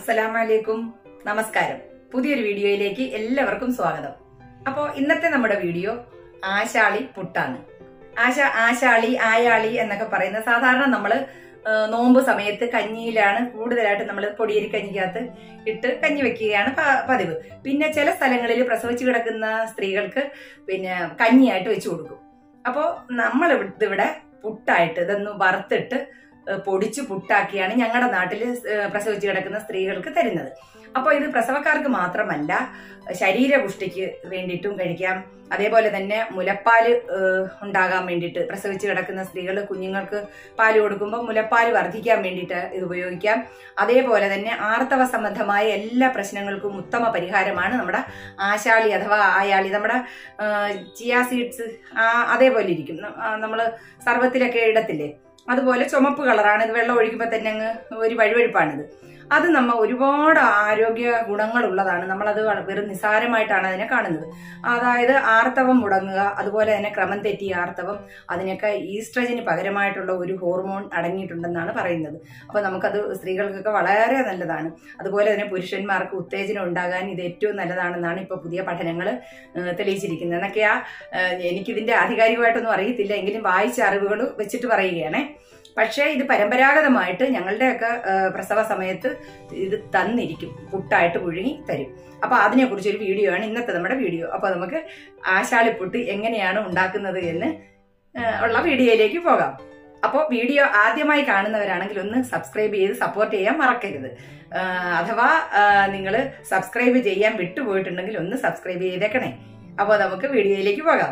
അസ്സലാമലൈക്കും നമസ്കാരം പുതിയൊരു വീഡിയോയിലേക്ക് എല്ലാവർക്കും സ്വാഗതം അപ്പോ ഇന്നത്തെ നമ്മുടെ വീഡിയോ ആശാളി പുട്ടാണ് ആശ ആശാളി ആയാളി എന്നൊക്കെ പറയുന്ന സാധാരണ നമ്മള് ആ, നോമ്പ് സമയത്ത് കഞ്ഞിയിലാണ് കൂടുതലായിട്ട് നമ്മൾ പൊടിയരി കഞ്ഞിക്കകത്ത് ഇട്ട് കഞ്ഞി വെക്കുകയാണ് പ- പതിവ് പിന്നെ ചില സ്ഥലങ്ങളിൽ പ്രസവിച്ച് കിടക്കുന്ന സ്ത്രീകൾക്ക് പിന്നെ കഞ്ഞിയായിട്ട് വെച്ചു കൊടുക്കും അപ്പോൾ നമ്മൾ ഇവിടെ പുട്ടായിട്ട് ഇതൊന്ന് വറുത്തിട്ട് ഏഹ് പൊടിച്ച് പുട്ടാക്കിയാണ് ഞങ്ങളുടെ നാട്ടിൽ പ്രസവിച്ച് കിടക്കുന്ന സ്ത്രീകൾക്ക് തരുന്നത് അപ്പോൾ ഇത് പ്രസവക്കാർക്ക് മാത്രമല്ല ശരീരപുഷ്ടിക്ക് വേണ്ടിയിട്ടും കഴിക്കാം അതേപോലെ തന്നെ മുലപ്പാല് ഏഹ് ഉണ്ടാകാൻ വേണ്ടിയിട്ട് പ്രസവിച്ച് കിടക്കുന്ന സ്ത്രീകൾ കുഞ്ഞുങ്ങൾക്ക് പാല് കൊടുക്കുമ്പോൾ മുലപ്പാല് വർദ്ധിക്കാൻ വേണ്ടിയിട്ട് ഇത് ഉപയോഗിക്കാം അതേപോലെ തന്നെ ആർത്തവ സംബന്ധമായ എല്ലാ പ്രശ്നങ്ങൾക്കും ഉത്തമ പരിഹാരമാണ് നമ്മുടെ ആശാളി അഥവാ ആയാളി നമ്മുടെ ചിയാ സീഡ്സ് അതേപോലെ ഇരിക്കും നമ്മൾ സർവത്തിലൊക്കെ ഇടത്തില്ലേ അതുപോലെ ചുമപ്പ് കളറാണ് ഇത് വെള്ളം ഒഴിക്കുമ്പോൾ തന്നെ അങ്ങ് ഒരു വഴുവഴുപ്പാണിത് അത് നമ്മ ഒരുപാട് ആരോഗ്യ ഗുണങ്ങളുള്ളതാണ് നമ്മളത് വള- വെറും നിസാരമായിട്ടാണ് അതിനെ കാണുന്നത് അതായത് ആർത്തവം മുടങ്ങുക അതുപോലെ തന്നെ ക്രമം തെറ്റിയ ആർത്തവം അതിനൊക്കെ ഈസ്ട്രജന് പകരമായിട്ടുള്ള ഒരു ഹോർമോൺ അടങ്ങിയിട്ടുണ്ടെന്നാണ് പറയുന്നത് അപ്പോൾ നമുക്കത് സ്ത്രീകൾക്കൊക്കെ വളരെ നല്ലതാണ് അതുപോലെ തന്നെ പുരുഷന്മാർക്ക് ഉത്തേജനം ഉണ്ടാകാൻ ഇത് ഏറ്റവും നല്ലതാണെന്നാണ് ഇപ്പോൾ പുതിയ പഠനങ്ങൾ തെളിയിച്ചിരിക്കുന്നത് എന്നൊക്കെയാ ഏഹ് എനിക്കിതിന്റെ ആധികാരികമായിട്ടൊന്നും അറിയത്തില്ല എങ്കിലും വായിച്ച അറിവുകൾ വെച്ചിട്ട് പറയുകയാണേ പക്ഷേ ഇത് പരമ്പരാഗതമായിട്ട് ഞങ്ങളുടെയൊക്കെ ഏഹ് പ്രസവ സമയത്ത് ഇത് തന്നിരിക്കും പുട്ടായിട്ട് പുഴുങ്ങി തരും അപ്പൊ അതിനെക്കുറിച്ച് ഒരു വീഡിയോ ആണ് ഇന്നത്തെ നമ്മുടെ വീഡിയോ അപ്പൊ നമുക്ക് ആശാളിപ്പുട്ട് എങ്ങനെയാണ് ഉണ്ടാക്കുന്നത് എന്ന് ഏഹ് ഉള്ള വീഡിയോയിലേക്ക് പോകാം അപ്പോൾ വീഡിയോ ആദ്യമായി കാണുന്നവരാണെങ്കിൽ ഒന്ന് സബ്സ്ക്രൈബ് ചെയ്ത് സപ്പോർട്ട് ചെയ്യാൻ മറക്കരുത് ഏഹ് അഥവാ നിങ്ങൾ സബ്സ്ക്രൈബ് ചെയ്യാൻ വിട്ടുപോയിട്ടുണ്ടെങ്കിൽ ഒന്ന് സബ്സ്ക്രൈബ് ചെയ്തേക്കണേ അപ്പോൾ നമുക്ക് വീഡിയോയിലേക്ക് പോകാം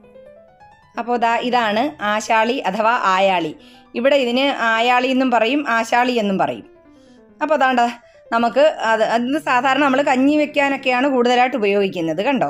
അപ്പോൾ ദാ ഇതാണ് ആശാളി അഥവാ ആയാളി ഇവിടെ ഇതിന് ആയാളി എന്നും പറയും ആശാളി എന്നും പറയും അപ്പോൾ അതാണ്ട നമുക്ക് അത് അത് സാധാരണ നമ്മൾ കഞ്ഞി വെക്കാനൊക്കെയാണ് കൂടുതലായിട്ട് ഉപയോഗിക്കുന്നത് കണ്ടോ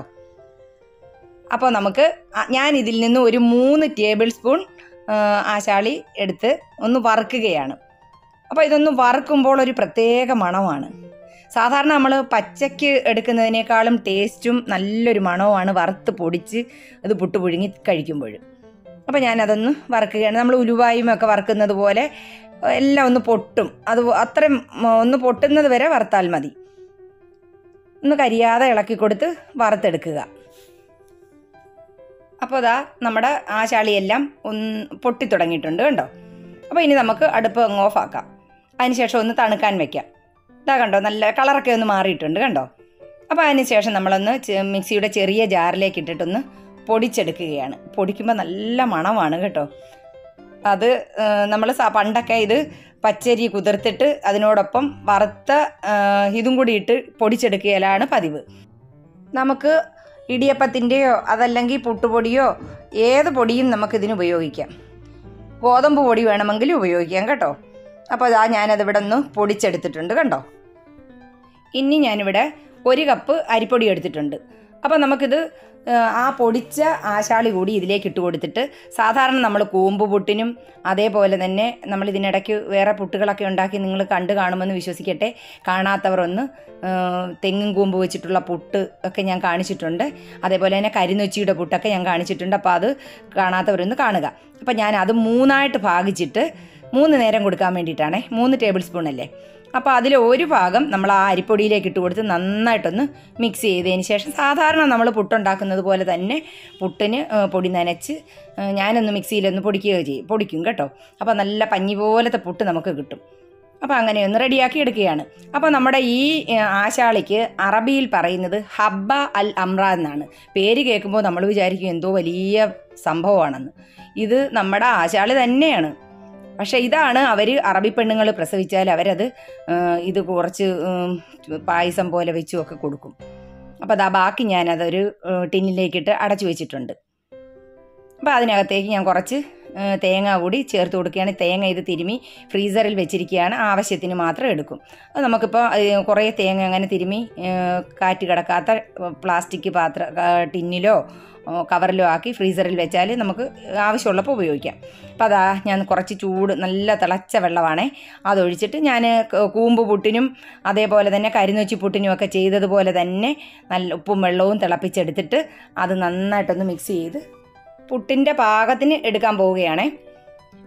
അപ്പോൾ നമുക്ക് അ- ഞാൻ ഇതിൽ നിന്ന് ഒരു മൂന്ന് ടേബിൾ സ്പൂൺ ആ, ആശാളി എടുത്ത് ഒന്ന് വറുക്കുകയാണ് അപ്പോൾ ഇതൊന്ന് വറുക്കുമ്പോൾ ഒരു പ്രത്യേക മണമാണ് സാധാരണ നമ്മൾ പച്ചയ്ക്ക് എടുക്കുന്നതിനേക്കാളും ടേസ്റ്റും നല്ലൊരു മണവുമാണ് വറുത്ത് പൊടിച്ച് ഇത് പുട്ട് പുഴുങ്ങി കഴിക്കുമ്പോൾ അപ്പോൾ ഞാനതൊന്ന് വറുക്കുകയാണ് നമ്മൾ ഉലുവായും ഒക്കെ വറുക്കുന്നത് പോലെ എല്ലാം ഒന്ന് പൊട്ടും അത് അത്രയും ഉം, ഒന്ന് പൊട്ടുന്നത് വരെ വറുത്താൽ മതി ഒന്ന് കരിയാതെ ഇളക്കി കൊടുത്ത് വറുത്തെടുക്കുക അപ്പോൾ അതാ നമ്മുടെ ആ ചാളിയെല്ലാം ഒന്ന് പൊട്ടി തുടങ്ങിയിട്ടുണ്ട് കണ്ടോ അപ്പോൾ ഇനി നമുക്ക് അടുപ്പ് അങ്ങ് ഓഫാക്കാം അതിനുശേഷം ഒന്ന് തണുക്കാൻ വെക്കാം ഇതാ കണ്ടോ നല്ല കളറൊക്കെ ഒന്ന് മാറിയിട്ടുണ്ട് കണ്ടോ അപ്പോൾ അതിന് ശേഷം നമ്മളൊന്ന് ചെ- മിക്സിയുടെ ചെറിയ ജാറിലേക്ക് ഇട്ടിട്ടൊന്ന് പൊടിച്ചെടുക്കുകയാണ് പൊടിക്കുമ്പോൾ നല്ല മണമാണ് കേട്ടോ അത് നമ്മൾ പണ്ടൊക്കെ ഇത് പച്ചരി കുതിർത്തിട്ട് അതിനോടൊപ്പം വറുത്ത ആ, ഇതും കൂടി ഇട്ട് പൊടിച്ചെടുക്കലാണ് പതിവ് നമുക്ക് ഇടിയപ്പത്തിൻ്റെയോ അതല്ലെങ്കിൽ പുട്ടുപൊടിയോ ഏത് പൊടിയും നമുക്കിതിന് ഉപയോഗിക്കാം ഗോതമ്പ് പൊടി വേണമെങ്കിൽ ഉപയോഗിക്കാം കേട്ടോ അപ്പോൾ അതാ ഞാനതിവിടെ ഒന്ന് പൊടിച്ചെടുത്തിട്ടുണ്ട് കണ്ടോ ഇനി ഞാനിവിടെ ഒരു കപ്പ് അരിപ്പൊടി എടുത്തിട്ടുണ്ട് അപ്പോൾ നമുക്കിത് ആ, ആ പൊടിച്ച ആശാളി കൂടി ഇതിലേക്ക് ഇട്ട് കൊടുത്തിട്ട് സാധാരണ നമ്മൾ കൂമ്പ് പുട്ടിനും അതേപോലെ തന്നെ നമ്മൾ ഇതിനിടയ്ക്ക് വേറെ പുട്ടുകളൊക്കെ ഉണ്ടാക്കി നിങ്ങൾ കണ്ടു കാണുമെന്ന് വിശ്വസിക്കട്ടെ കാണാത്തവർ ഒന്ന് ആ, തെങ്ങും കൂമ്പ് വെച്ചിട്ടുള്ള പുട്ട് ഒക്കെ ഞാൻ കാണിച്ചിട്ടുണ്ട് അതേപോലെ തന്നെ കരിനൊച്ചിയുടെ പുട്ടൊക്കെ ഞാൻ കാണിച്ചിട്ടുണ്ട് അപ്പോൾ അത് കാണാത്തവരൊന്ന് കാണുക അപ്പോൾ ഞാൻ അത് മൂന്നായിട്ട് ഭാഗിച്ചിട്ട് മൂന്ന് നേരം കൊടുക്കാൻ വേണ്ടിയിട്ടാണേ മൂന്ന് ടേബിൾ സ്പൂൺ അല്ലേ അപ്പോൾ അതിൽ ഒരു ഭാഗം നമ്മൾ ആ അരിപ്പൊടിയിലേക്ക് ഇട്ട് കൊടുത്ത് നന്നായിട്ടൊന്ന് മിക്സ് ചെയ്തതിന് ശേഷം സാധാരണ നമ്മൾ പുട്ടുണ്ടാക്കുന്നത് പോലെ തന്നെ പുട്ടിന് ആ, പൊടി നനച്ച് ആ, ഞാനൊന്ന് മിക്സിയിലൊന്ന് പൊടിക്കുക ചെയ്യും പൊടിക്കും കേട്ടോ അപ്പോൾ നല്ല പഞ്ഞി പോലത്തെ പുട്ട് നമുക്ക് കിട്ടും അപ്പോൾ അങ്ങനെ ഒന്ന് റെഡിയാക്കി എടുക്കുകയാണ് അപ്പോൾ നമ്മുടെ ഈ ആ, ആശാളിക്ക് അറബിയിൽ പറയുന്നത് ഹബ്ബ അൽ അമ്ര എന്നാണ് പേര് കേൾക്കുമ്പോൾ നമ്മൾ വിചാരിക്കും എന്തോ വലിയ സംഭവമാണെന്ന് ഇത് നമ്മുടെ ആശാളി തന്നെയാണ് പക്ഷേ ഇതാണ് അവർ അറബി പെണ്ണുങ്ങൾ പ്രസവിച്ചാൽ അവരത് ആ, ഇത് കുറച്ച് ഉം, പായസം പോലെ വെച്ചും ഒക്കെ കൊടുക്കും അപ്പോൾ അതാ ബാക്കി ഞാനതൊരു ആ, ടിന്നിലേക്കിട്ട് അടച്ചു വെച്ചിട്ടുണ്ട് അപ്പോൾ അതിനകത്തേക്ക് ഞാൻ കുറച്ച് ആ, തേങ്ങ കൂടി ചേർത്ത് കൊടുക്കുകയാണ് തേങ്ങ ഇത് തിരുമി ഫ്രീസറിൽ വെച്ചിരിക്കുകയാണ് ആവശ്യത്തിന് മാത്രം എടുക്കും അത് നമുക്കിപ്പോൾ ആ, കുറേ തേങ്ങ അങ്ങനെ തിരുമി ആ, കാറ്റ് കിടക്കാത്ത പ്ലാസ്റ്റിക് പാത്ര ആ, ടിന്നിലോ ആ, കവറിലോ ആക്കി ഫ്രീസറിൽ വെച്ചാൽ നമുക്ക് ആവശ്യമുള്ളപ്പോൾ ഉപയോഗിക്കാം അപ്പോൾ അതാ ഞാൻ കുറച്ച് ചൂട് നല്ല തിളച്ച വെള്ളമാണേ അതൊഴിച്ചിട്ട് ഞാൻ ക- കൂമ്പ് പുട്ടിനും അതേപോലെ തന്നെ കരിനൊച്ചി പുട്ടിനും ഒക്കെ ചെയ്തതുപോലെ തന്നെ നല്ല ഉപ്പും വെള്ളവും തിളപ്പിച്ചെടുത്തിട്ട് അത് നന്നായിട്ടൊന്ന് മിക്സ് ചെയ്ത് പുട്ടിൻ്റെ പാകത്തിന് എടുക്കാൻ പോവുകയാണേ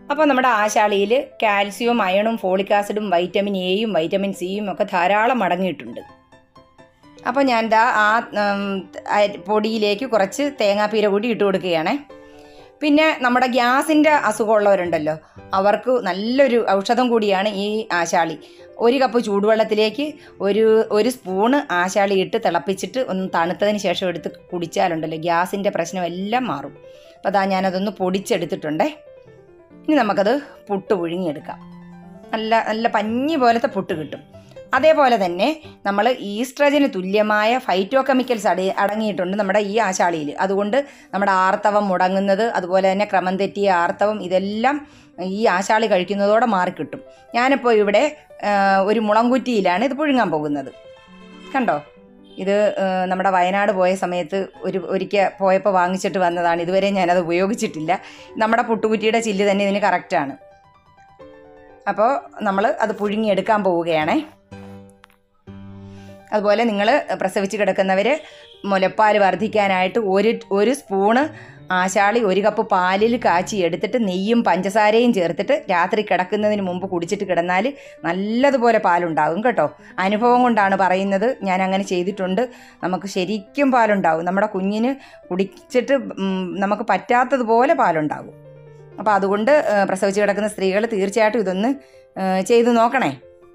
അപ്പോൾ നമ്മുടെ ആശാളിയിൽ കാൽസ്യവും അയണും ഫോളിക് ആസിഡും വൈറ്റമിൻ എയും വൈറ്റമിൻ സിയും ഒക്കെ ധാരാളം അടങ്ങിയിട്ടുണ്ട് അപ്പോൾ ഞാൻ ദാ ആ ഉം, അരി- പൊടിയിലേക്ക് കുറച്ച് തേങ്ങാപ്പീര കൂടി ഇട്ട് കൊടുക്കുകയാണേ പിന്നെ നമ്മുടെ ഗ്യാസിൻ്റെ അസുഖമുള്ളവരുണ്ടല്ലോ അവർക്ക് നല്ലൊരു ഔഷധം കൂടിയാണ് ഈ ആശാളി ഒരു കപ്പ് ചൂടുവെള്ളത്തിലേക്ക് ഒരു ഒരു സ്പൂണ് ആശാളി ഇട്ട് തിളപ്പിച്ചിട്ട് ഒന്ന് തണുത്തതിന് ശേഷം എടുത്ത് കുടിച്ചാലുണ്ടല്ലോ ഗ്യാസിൻ്റെ പ്രശ്നം എല്ലാം മാറും അപ്പോൾ അതാ ഞാനതൊന്ന് പൊടിച്ചെടുത്തിട്ടുണ്ടേ ഇനി നമുക്കത് പുട്ട് പുഴുങ്ങിയെടുക്കാം നല്ല നല്ല പഞ്ഞി പോലത്തെ പുട്ട് കിട്ടും അതേപോലെ തന്നെ നമ്മൾ ഈസ്ട്രജന് തുല്യമായ ഫൈറ്റോ കെമിക്കൽസ് അട അടങ്ങിയിട്ടുണ്ട് നമ്മുടെ ഈ ആശാളിയിൽ അതുകൊണ്ട് നമ്മുടെ ആർത്തവം മുടങ്ങുന്നത് അതുപോലെ തന്നെ ക്രമം തെറ്റിയ ആർത്തവം ഇതെല്ലാം ഈ ആശാളി കഴിക്കുന്നതോടെ മാറിക്കിട്ടും ഞാനിപ്പോൾ ഇവിടെ ആ, ഒരു മുളംകുറ്റിയിലാണ് ഇത് പുഴുങ്ങാൻ പോകുന്നത് കണ്ടോ ഇത് ആ, നമ്മുടെ വയനാട് പോയ സമയത്ത് ഒരു ഒരിക്കൽ പോയപ്പോൾ വാങ്ങിച്ചിട്ട് വന്നതാണ് ഇതുവരെ ഞാനത് ഉപയോഗിച്ചിട്ടില്ല നമ്മുടെ പുട്ടുകുറ്റിയുടെ ചില്ല് തന്നെ ഇതിന് കറക്റ്റാണ് അപ്പോൾ നമ്മൾ അത് പുഴുങ്ങിയെടുക്കാൻ പോവുകയാണേ അതുപോലെ നിങ്ങൾ പ്രസവിച്ച് കിടക്കുന്നവർ മുലപ്പാൽ വർദ്ധിക്കാനായിട്ട് ഒരു ഒരു സ്പൂണ് ആശാളി ഒരു കപ്പ് പാലിൽ കാച്ചി എടുത്തിട്ട് നെയ്യും പഞ്ചസാരയും ചേർത്തിട്ട് രാത്രി കിടക്കുന്നതിന് മുമ്പ് കുടിച്ചിട്ട് കിടന്നാൽ നല്ലതുപോലെ പാലുണ്ടാകും കേട്ടോ അനുഭവം കൊണ്ടാണ് പറയുന്നത് ഞാൻ അങ്ങനെ ചെയ്തിട്ടുണ്ട് നമുക്ക് ശരിക്കും പാലുണ്ടാകും നമ്മുടെ കുഞ്ഞിന് കുടിച്ചിട്ട് ഉം, നമുക്ക് പറ്റാത്തതുപോലെ പാലുണ്ടാകും അപ്പോൾ അതുകൊണ്ട് ഏ, പ്രസവിച്ച് കിടക്കുന്ന സ്ത്രീകൾ തീർച്ചയായിട്ടും ഇതൊന്ന് ഏ, ചെയ്ത് നോക്കണേ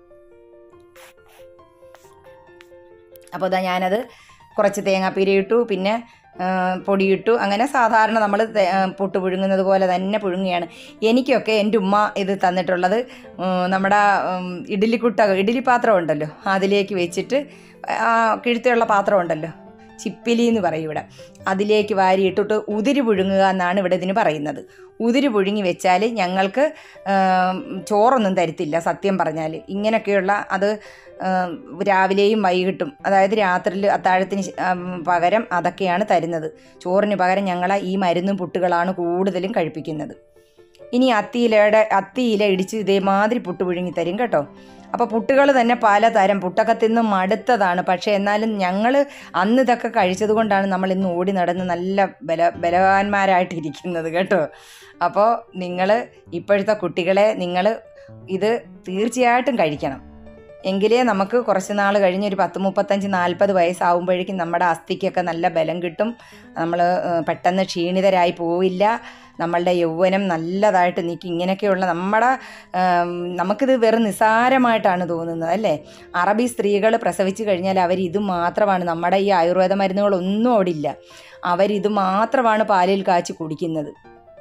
അപ്പോൾ ഇതാ ഞാനത് കുറച്ച് തേങ്ങാപ്പീര ഇട്ടു പിന്നെ ആ, പൊടിയിട്ടു അങ്ങനെ സാധാരണ നമ്മൾ പുട്ട് പുഴുങ്ങുന്നത് പോലെ തന്നെ പുഴുങ്ങുകയാണ് എനിക്കൊക്കെ എൻ്റെ ഉമ്മ ഇത് തന്നിട്ടുള്ളത് ഉം, നമ്മുടെ ഉം, ഇഡ്ഡലിക്കുട്ട ഇഡ്ഡലി പാത്രം ഉണ്ടല്ലോ അതിലേക്ക് വെച്ചിട്ട് ആ കിഴുത്തുള്ള പാത്രം ഉണ്ടല്ലോ ചിപ്പിലി എന്ന് പറയും ഇവിടെ അതിലേക്ക് വാരി ഇട്ടിട്ട് ഉതിരി പുഴുങ്ങുക എന്നാണ് ഇവിടെ ഇതിന് പറയുന്നത് ഉതിരി പുഴുങ്ങി വെച്ചാൽ ഞങ്ങൾക്ക് ആം, ചോറൊന്നും തരത്തില്ല സത്യം പറഞ്ഞാൽ ഇങ്ങനെയൊക്കെയുള്ള അത് ആം, രാവിലെയും വൈകിട്ടും അതായത് രാത്രിയിൽ അത്താഴത്തിന് ശ- ആം, പകരം അതൊക്കെയാണ് തരുന്നത് ചോറിന് പകരം ഞങ്ങളെ ഈ മരുന്നും പുട്ടുകളാണ് കൂടുതലും കഴിപ്പിക്കുന്നത് ഇനി അത്തിയിലയുടെ അത്തിയില ഇടിച്ച് ഇതേമാതിരി പുട്ട് പുഴുങ്ങി തരും കേട്ടോ അപ്പോൾ പുട്ടുകൾ തന്നെ പലതരം പുട്ടൊക്കെ തിന്ന് മടുത്തതാണ് പക്ഷേ എന്നാലും ഞങ്ങൾ അന്ന് ഇതൊക്കെ കഴിച്ചത് കൊണ്ടാണ് നമ്മൾ ഇന്ന് ഓടി നടന്ന് നല്ല ബല ബലവാന്മാരായിട്ടിരിക്കുന്നത് കേട്ടോ അപ്പോൾ നിങ്ങൾ ഇപ്പോഴത്തെ കുട്ടികളെ നിങ്ങൾ ഇത് തീർച്ചയായിട്ടും കഴിക്കണം എങ്കിലേ നമുക്ക് കുറച്ച് നാൾ കഴിഞ്ഞ് ഒരു പത്ത് മുപ്പത്തഞ്ച് നാൽപ്പത് വയസ്സാവുമ്പോഴേക്കും നമ്മുടെ അസ്ഥിക്കൊക്കെ നല്ല ബലം കിട്ടും നമ്മൾ പെട്ടെന്ന് ക്ഷീണിതരായി പോവില്ല നമ്മളുടെ യൗവനം നല്ലതായിട്ട് നിൽക്കും ഇങ്ങനെയൊക്കെയുള്ള നമ്മുടെ ആം, നമുക്കിത് വെറും നിസ്സാരമായിട്ടാണ് തോന്നുന്നത് അല്ലേ അറബി സ്ത്രീകൾ പ്രസവിച്ച് കഴിഞ്ഞാൽ അവർ ഇത് മാത്രമാണ് നമ്മുടെ ഈ ആയുർവേദ മരുന്നുകളൊന്നും ഓടില്ല അവരിത് മാത്രമാണ് പാലിൽ കാച്ചി കുടിക്കുന്നത്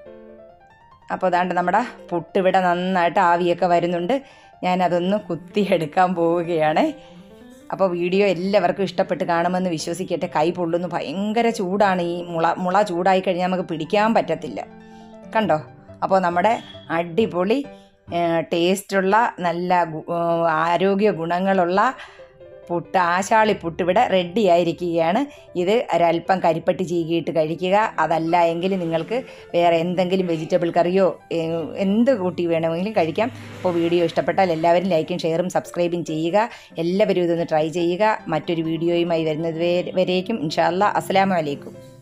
അപ്പോൾ അതാണ്ട് നമ്മുടെ പുട്ടിവിടെ നന്നായിട്ട് ആവിയൊക്കെ വരുന്നുണ്ട് ഞാനതൊന്ന് കുത്തിയെടുക്കാൻ പോവുകയാണ് അപ്പോൾ വീഡിയോ എല്ലാവർക്കും ഇഷ്ടപ്പെട്ട് കാണുമെന്ന് വിശ്വസിക്കട്ടെ കൈ പൊള്ളുന്നു ഭയങ്കര ചൂടാണ് ഈ മുള മുള ചൂടായി കഴിഞ്ഞാൽ നമുക്ക് പിടിക്കാൻ പറ്റത്തില്ല കണ്ടോ അപ്പോൾ നമ്മുടെ അടിപൊളി ഏഹ്, ടേസ്റ്റുള്ള നല്ല ഗു- ഏഹ്, ആരോഗ്യ ഗുണങ്ങളുള്ള പുട്ട് ആശാളി പുട്ട് ഇവിടെ റെഡി ആയിരിക്കുകയാണ് ഇത് ഒരല്പം കരിപ്പട്ടി ചീകിയിട്ട് കഴിക്കുക അതല്ല എങ്കിൽ നിങ്ങൾക്ക് വേറെ എന്തെങ്കിലും വെജിറ്റബിൾ കറിയോ ഏഹ്, എന്ത് കൂട്ടി വേണമെങ്കിലും കഴിക്കാം അപ്പോൾ വീഡിയോ ഇഷ്ടപ്പെട്ടാൽ എല്ലാവരും ലൈക്കും ഷെയറും സബ്സ്ക്രൈബും ചെയ്യുക എല്ലാവരും ഇതൊന്ന് ട്രൈ ചെയ്യുക മറ്റൊരു വീഡിയോയുമായി വരുന്നത് വരെ- വരേക്കും ഇൻഷാല്ല അസ്സലാമു അലൈക്കും